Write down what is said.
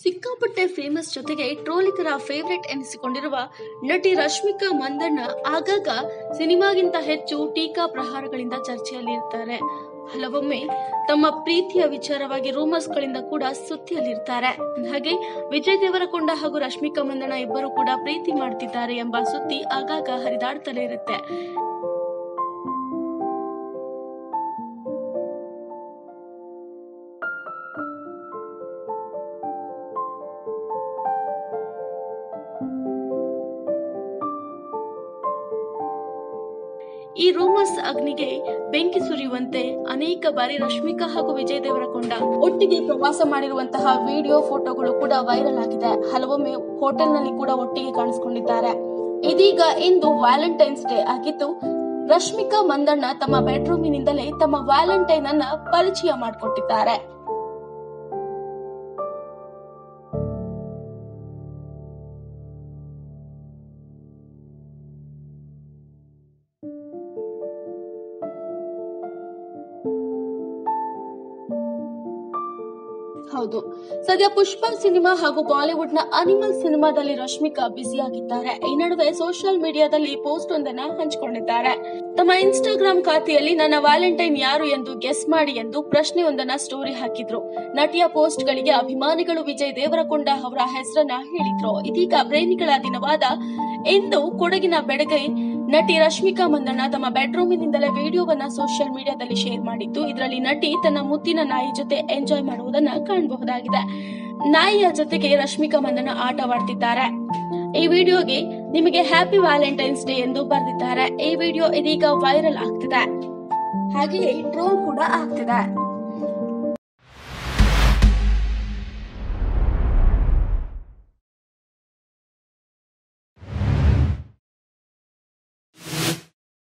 ಸಿಕ್ಕಾಪಟ್ಟೆ ಫೇಮಸ್ ಜೊತೆಗೆ ಟ್ರೋಲಿಕರ ಫೇವರೆಟ್ ಎನಿಸಿಕೊಂಡಿರುವ ನಟಿ ರಶ್ಮಿಕಾ ಮಂದಣ್ಣ ಆಗಾಗ ಸಿನಿಮಾಗಿಂತ ಹೆಚ್ಚು ಟೀಕಾ ಪ್ರಹಾರಗಳಿಂದ ಚರ್ಚೆಯಲ್ಲಿರ್ತಾರೆ ಹಲವೊಮ್ಮೆ ತಮ್ಮ ಪ್ರೀತಿಯ ವಿಚಾರವಾಗಿ ರೂಮರ್ಸ್ ಗಳಿಂದ ಕೂಡ ಸುದ್ದಿಯಲ್ಲಿರ್ತಾರೆ ಹಾಗೆ ವಿಜಯ್ ದೇವರಕೊಂಡ ಹಾಗೂ ರಶ್ಮಿಕಾ ಮಂದಣ್ಣ ಇಬ್ಬರು ಕೂಡ ಪ್ರೀತಿ ಮಾಡ್ತಿದ್ದಾರೆ ಎಂಬ ಸುದ್ದಿ ಆಗಾಗ ಹರಿದಾಡ್ತಲೇ ಇರುತ್ತೆ ಈ ರೂಮರ್ಸ್ ಅಗ್ನಿಗೆ ಬೆಂಕಿ ಸುರಿಯುವಂತೆ ಅನೇಕ ಬಾರಿ ರಶ್ಮಿಕಾ ಹಾಗೂ ವಿಜಯ್ ದೇವರಕೊಂಡ ಒಟ್ಟಿಗೆ ಪ್ರವಾಸ ಮಾಡಿರುವಂತಹ ವಿಡಿಯೋ ಫೋಟೋಗಳು ಕೂಡ ವೈರಲ್ ಆಗಿದೆ ಹಲವೊಮ್ಮೆ ಹೋಟೆಲ್ನಲ್ಲಿ ಕೂಡ ಒಟ್ಟಿಗೆ ಕಾಣಿಸಿಕೊಂಡಿದ್ದಾರೆ ಇದೀಗ ಇಂದು ವ್ಯಾಲೆಂಟೈನ್ಸ್ ಡೇ ಆಗಿದ್ದು ರಶ್ಮಿಕಾ ಮಂದಣ್ಣ ತಮ್ಮ ಬೆಡ್ರೂಮಿನಿಂದಲೇ ತಮ್ಮ ವ್ಯಾಲೆಂಟೈನ್ ಅನ್ನ ಪರಿಚಯ ಮಾಡಿಕೊಟ್ಟಿದ್ದಾರೆ ಹೌದು ಸದ್ಯ ಪುಷ್ಪ ಸಿನಿಮಾ ಹಾಗೂ ಬಾಲಿವುಡ್ ನ ಅನಿಮಲ್ ಸಿನಿಮಾದಲ್ಲಿ ರಶ್ಮಿಕಾ ಬ್ಯುಸಿಯಾಗಿದ್ದಾರೆ ಈ ನಡುವೆ ಸೋಷಿಯಲ್ ಮೀಡಿಯಾದಲ್ಲಿ ಪೋಸ್ಟ್ ಒಂದನ್ನ ಹಂಚಿಕೊಂಡಿದ್ದಾರೆ ತಮ್ಮ ಇನ್ಸ್ಟಾಗ್ರಾಮ್ ಖಾತೆಯಲ್ಲಿ ನನ್ನ ವ್ಯಾಲೆಂಟೈನ್ ಯಾರು ಎಂದು ಗೆಸ್ ಮಾಡಿ ಎಂದು ಪ್ರಶ್ನೆಯೊಂದನ್ನ ಸ್ಟೋರಿ ಹಾಕಿದ್ರು ನಟಿಯ ಪೋಸ್ಟ್ ಗಳಿಗೆ ಅಭಿಮಾನಿಗಳು ವಿಜಯ್ ದೇವರಕೊಂಡ ಅವರ ಹೆಸರನ್ನ ಹೇಳಿದ್ರು ಇದೀಗ ಪ್ರೇಮಿಗಳ ದಿನವಾದ ಇಂದು ಕೊಡಗಿನ ಬೆಳಗ್ಗೆ ನಟಿ ರಶ್ಮಿಕಾ ಮಂದಣ್ಣ ತಮ್ಮ ಬೆಡ್ರೂಮಿನಿಂದಲೇ ವಿಡಿಯೋವನ್ನ ಸೋಷಿಯಲ್ ಮೀಡಿಯಾದಲ್ಲಿ ಶೇರ್ ಮಾಡಿದ್ದು ಇದರಲ್ಲಿ ನಟಿ ತನ್ನ ಮುದ್ದಿನ ನಾಯಿ ಜೊತೆ ಎಂಜಾಯ್ ಮಾಡುವುದನ್ನ ಕಾಣಬಹುದಾಗಿದೆ ನಾಯಿಯ ಜೊತೆಗೆ ರಶ್ಮಿಕಾ ಮಂದಣ್ಣ ಆಟವಾಡ್ತಿದ್ದಾರೆ ಈ ವಿಡಿಯೋಗೆ ನಿಮಗೆ ಹ್ಯಾಪಿ ವ್ಯಾಲೆಂಟೈನ್ಸ್ ಡೇ ಎಂದು ಬರೆದಿದ್ದಾರೆ ಈ ವಿಡಿಯೋ ಇದೀಗ ವೈರಲ್ ಆಗ್ತಿದೆ ಹಾಗೆಯೇ ಟ್ರೋಲ್ ಕೂಡ ಆಗ್ತಿದೆ